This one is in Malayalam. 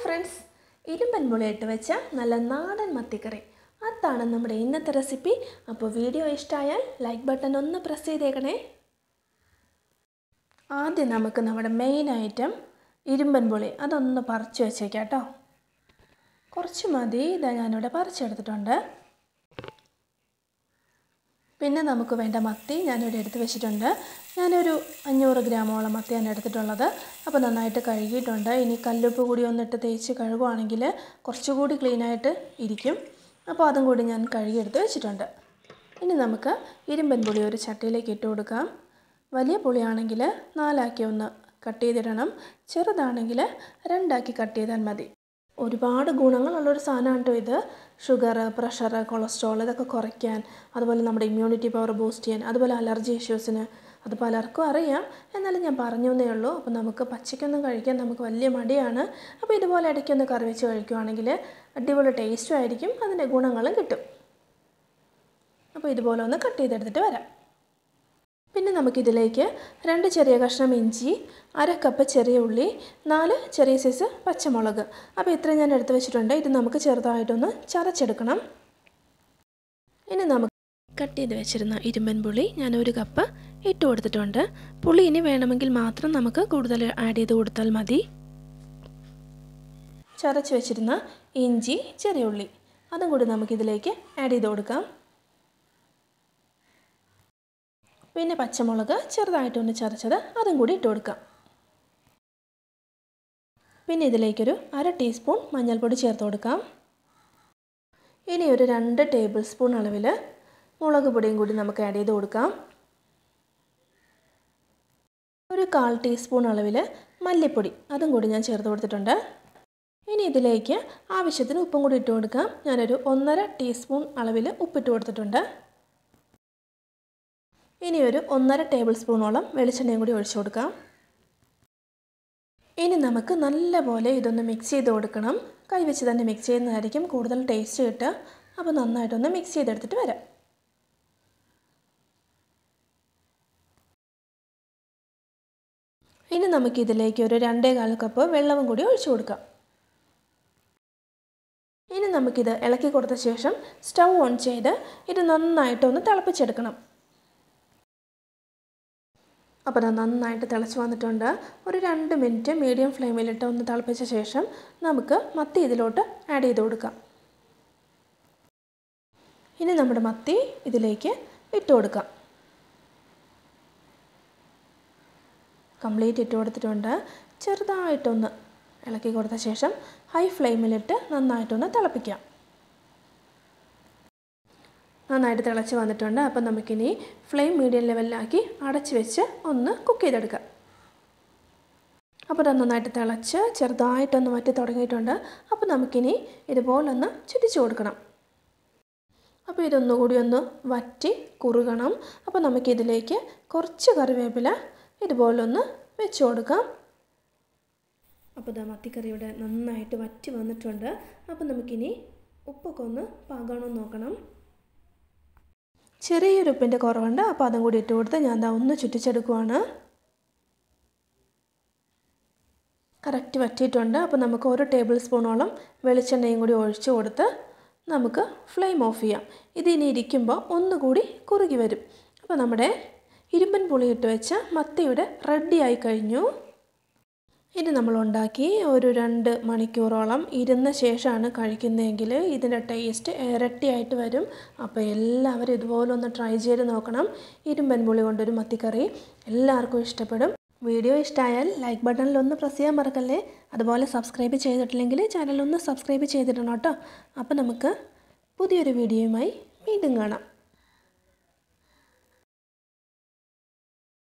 ഫ്രണ്ട്സ് ഇരുമ്പൻ മുളയിട്ട് വെച്ച നല്ല നാടൻ മത്തിക്കറി അതാണ് നമ്മുടെ ഇന്നത്തെ റെസിപ്പി അപ്പോൾ വീഡിയോ ഇഷ്ടമായാൽ ലൈക്ക് ബട്ടൺ ഒന്ന് പ്രസ് ചെയ്തേക്കണേ ആദ്യം നമുക്ക് നമ്മുടെ മെയിൻ ഐറ്റം ഇരുമ്പൻ പുളി അതൊന്ന് പറിച്ച് വെച്ചേക്കാം കേട്ടോ കുറച്ച് മതി ഇതാ ഞാനിവിടെ പറിച്ചെടുത്തിട്ടുണ്ട് പിന്നെ നമുക്ക് വേണ്ട മത്തി ഞാനിവിടെ എടുത്ത് വെച്ചിട്ടുണ്ട് ഞാനൊരു അഞ്ഞൂറ് ഗ്രാമോളം മത്തിയാണ് എടുത്തിട്ടുള്ളത് അപ്പോൾ നന്നായിട്ട് കഴുകിയിട്ടുണ്ട് ഇനി കല്ലുപ്പ് കൂടി ഒന്നിട്ട് തേച്ച് കഴുകുവാണെങ്കിൽ കുറച്ചുകൂടി ക്ലീനായിട്ട് ഇരിക്കും അപ്പോൾ അതും കൂടി ഞാൻ കഴുകിയെടുത്ത് വെച്ചിട്ടുണ്ട് ഇനി നമുക്ക് ഇരുമ്പൻ പുളി ഒരു ചട്ടിയിലേക്ക് ഇട്ട് കൊടുക്കാം വലിയ പുളിയാണെങ്കിൽ നാലാക്കി ഒന്ന് കട്ട് ചെയ്തിടണം ചെറുതാണെങ്കിൽ രണ്ടാക്കി കട്ട് ചെയ്താൽ മതി ഒരുപാട് ഗുണങ്ങളുള്ളൊരു സാധനമാണ് കേട്ടോ ഇത് ഷുഗർ പ്രഷർ കൊളസ്ട്രോൾ ഇതൊക്കെ കുറയ്ക്കാൻ അതുപോലെ നമ്മുടെ ഇമ്മ്യൂണിറ്റി പവർ ബൂസ്റ്റ് ചെയ്യാൻ അതുപോലെ അലർജി ഇഷ്യൂസിന് അത് പലർക്കും അറിയാം എന്നാലും ഞാൻ പറഞ്ഞു എന്നേ ഉള്ളൂ അപ്പോൾ നമുക്ക് പച്ചയ്ക്കൊന്നും കഴിക്കാൻ നമുക്ക് വലിയ മടിയാണ് അപ്പോൾ ഇതുപോലെ ഇടയ്ക്കൊന്ന് കറി വെച്ച് കഴിക്കുവാണെങ്കിൽ അടിപൊളി ടേസ്റ്റും ആയിരിക്കും അതിൻ്റെ ഗുണങ്ങളും കിട്ടും അപ്പോൾ ഇതുപോലെ ഒന്ന് കട്ട് ചെയ്തെടുത്തിട്ട് വരാം പിന്നെ നമുക്കിതിലേക്ക് രണ്ട് ചെറിയ കഷ്ണം ഇഞ്ചി അര കപ്പ് ചെറിയ ഉള്ളി നാല് ചെറിയ സൈസ് പച്ചമുളക് അപ്പോൾ ഇത്രയും ഞാൻ എടുത്ത് വെച്ചിട്ടുണ്ട് ഇത് നമുക്ക് ചെറുതായിട്ടൊന്ന് ചതച്ചെടുക്കണം ഇനി നമുക്ക് കട്ട് ചെയ്ത് വെച്ചിരുന്ന ഇരുമ്പൻ പുളി ഞാൻ ഒരു കപ്പ് ഇട്ട് കൊടുത്തിട്ടുണ്ട് പുളി ഇനി വേണമെങ്കിൽ മാത്രം നമുക്ക് കൂടുതൽ ആഡ് ചെയ്ത് കൊടുത്താൽ മതി ചതച്ച് വെച്ചിരുന്ന ഇഞ്ചി ചെറിയ ഉള്ളി അതും കൂടി നമുക്കിതിലേക്ക് ആഡ് ചെയ്ത് കൊടുക്കാം പിന്നെ പച്ചമുളക് ചെറുതായിട്ടൊന്ന് ചതച്ചത് അതും കൂടി ഇട്ട് കൊടുക്കാം പിന്നെ ഇതിലേക്കൊരു അര ടീസ്പൂൺ മഞ്ഞൾപ്പൊടി ചേർത്ത് കൊടുക്കാം ഇനി ഒരു രണ്ട് ടേബിൾ സ്പൂൺ അളവിൽ മുളക് പൊടിയും കൂടി നമുക്ക് ആഡ് ചെയ്ത് കൊടുക്കാം ഒരു കാൽ ടീസ്പൂൺ അളവിൽ മല്ലിപ്പൊടി അതും കൂടി ഞാൻ ചേർത്ത് കൊടുത്തിട്ടുണ്ട് ഇനി ഇതിലേക്ക് ആവശ്യത്തിന് ഉപ്പും കൂടി ഇട്ട് കൊടുക്കാം ഞാനൊരു ഒന്നര ടീസ്പൂൺ അളവിൽ ഉപ്പിട്ട് കൊടുത്തിട്ടുണ്ട് ഇനി ഒരു ഒന്നര ടേബിൾ സ്പൂണോളം വെളിച്ചെണ്ണയും കൂടി ഒഴിച്ചു കൊടുക്കാം ഇനി നമുക്ക് നല്ലപോലെ ഇതൊന്ന് മിക്സ് ചെയ്ത് കൊടുക്കണം കൈവച്ച് തന്നെ മിക്സ് ചെയ്യുന്നതായിരിക്കും കൂടുതൽ ടേസ്റ്റ് കിട്ടുക അപ്പോൾ നന്നായിട്ടൊന്ന് മിക്സ് ചെയ്തെടുത്തിട്ട് വരാം ഇനി നമുക്കിതിലേക്ക് ഒരു രണ്ടേ കാൽ കപ്പ് വെള്ളവും കൂടി ഒഴിച്ചു കൊടുക്കാം ഇനി നമുക്കിത് ഇളക്കി കൊടുത്ത ശേഷം സ്റ്റൗ ഓൺ ചെയ്ത് ഇത് നന്നായിട്ടൊന്ന് തിളപ്പിച്ചെടുക്കണം അപ്പോൾ അത് നന്നായിട്ട് തിളച്ച് വന്നിട്ടുണ്ട് ഒരു രണ്ട് മിനിറ്റ് മീഡിയം ഫ്ലെയിമിലിട്ട് ഒന്ന് തിളപ്പിച്ച ശേഷം നമുക്ക് മത്തി ഇതിലോട്ട് ആഡ് ചെയ്ത് കൊടുക്കാം ഇനി നമ്മുടെ മത്തി ഇതിലേക്ക് ഇട്ട് കൊടുക്കാം കംപ്ലീറ്റ് ഇട്ട് കൊടുത്തിട്ടുണ്ട് ചെറുതായിട്ടൊന്ന് ഇളക്കി കൊടുത്ത ശേഷം ഹൈ ഫ്ലെയിമിലിട്ട് നന്നായിട്ടൊന്ന് തിളപ്പിക്കാം നന്നായിട്ട് തിളച്ച് വന്നിട്ടുണ്ട് അപ്പം നമുക്കിനി ഫ്ലെയിം മീഡിയം ലെവലിലാക്കി അടച്ച് വെച്ച് ഒന്ന് കുക്ക് ചെയ്തെടുക്കാം അപ്പോൾ അത് നന്നായിട്ട് തിളച്ച് ചെറുതായിട്ടൊന്ന് വറ്റി തുടങ്ങിയിട്ടുണ്ട് അപ്പോൾ നമുക്കിനി ഇതുപോലൊന്ന് ചുറ്റിച്ച് കൊടുക്കണം അപ്പോൾ ഇതൊന്നുകൂടി ഒന്ന് വറ്റി കുറുകണം അപ്പോൾ നമുക്കിതിലേക്ക് കുറച്ച് കറിവേപ്പില ഇതുപോലൊന്ന് വെച്ച് കൊടുക്കാം അപ്പോൾ ഇതാ മത്തിക്കറി ഇവിടെ നന്നായിട്ട് വറ്റി വന്നിട്ടുണ്ട് അപ്പോൾ നമുക്കിനി ഉപ്പൊക്കെ ഒന്ന് പാകണമെന്ന് നോക്കണം ചെറിയൊരു ഉപ്പിൻ്റെ കുറവുണ്ട് അപ്പോൾ അതും കൂടി ഇട്ട് കൊടുത്ത് ഞാൻ ദാ ഒന്ന് ചുറ്റിച്ചെടുക്കുവാണ് കറക്റ്റ് വറ്റിയിട്ടുണ്ട് അപ്പോൾ നമുക്ക് ഒരു ടേബിൾ സ്പൂണോളം വെളിച്ചെണ്ണയും കൂടി ഒഴിച്ചു കൊടുത്ത് നമുക്ക് ഫ്ലെയിം ഓഫ് ചെയ്യാം ഇതിനി ഇരിക്കുമ്പോൾ ഒന്നുകൂടി കുറുകി വരും അപ്പോൾ നമ്മുടെ ഇരുമ്പൻ പുളി ഇട്ട് വെച്ച മത്തിയുടെ റെഡി ആയി കഴിഞ്ഞു ഇനി നമ്മൾ ഉണ്ടാക്കി ഒരു രണ്ട് മണിക്കൂറോളം ഇരുന്ന ശേഷമാണ് കഴിക്കുന്നതെങ്കിൽ ഇതിൻ്റെ ടേസ്റ്റ് ഇരട്ടിയായിട്ട് വരും അപ്പോൾ എല്ലാവരും ഇതുപോലെ ഒന്ന് ട്രൈ ചെയ്ത് നോക്കണം ഇരുമ്പൻ പുളി കൊണ്ടൊരു മത്തിക്കറി എല്ലാവർക്കും ഇഷ്ടപ്പെടും വീഡിയോ ഇഷ്ടമായാൽ ലൈക്ക് ബട്ടണിൽ ഒന്ന് പ്രസ് ചെയ്യാൻ മറക്കല്ലേ അതുപോലെ സബ്സ്ക്രൈബ് ചെയ്തിട്ടില്ലെങ്കിൽ ചാനൽ ഒന്ന് സബ്സ്ക്രൈബ് ചെയ്തിടണം കേട്ടോ അപ്പോൾ നമുക്ക് പുതിയൊരു വീഡിയോയുമായി വീണ്ടും കാണാം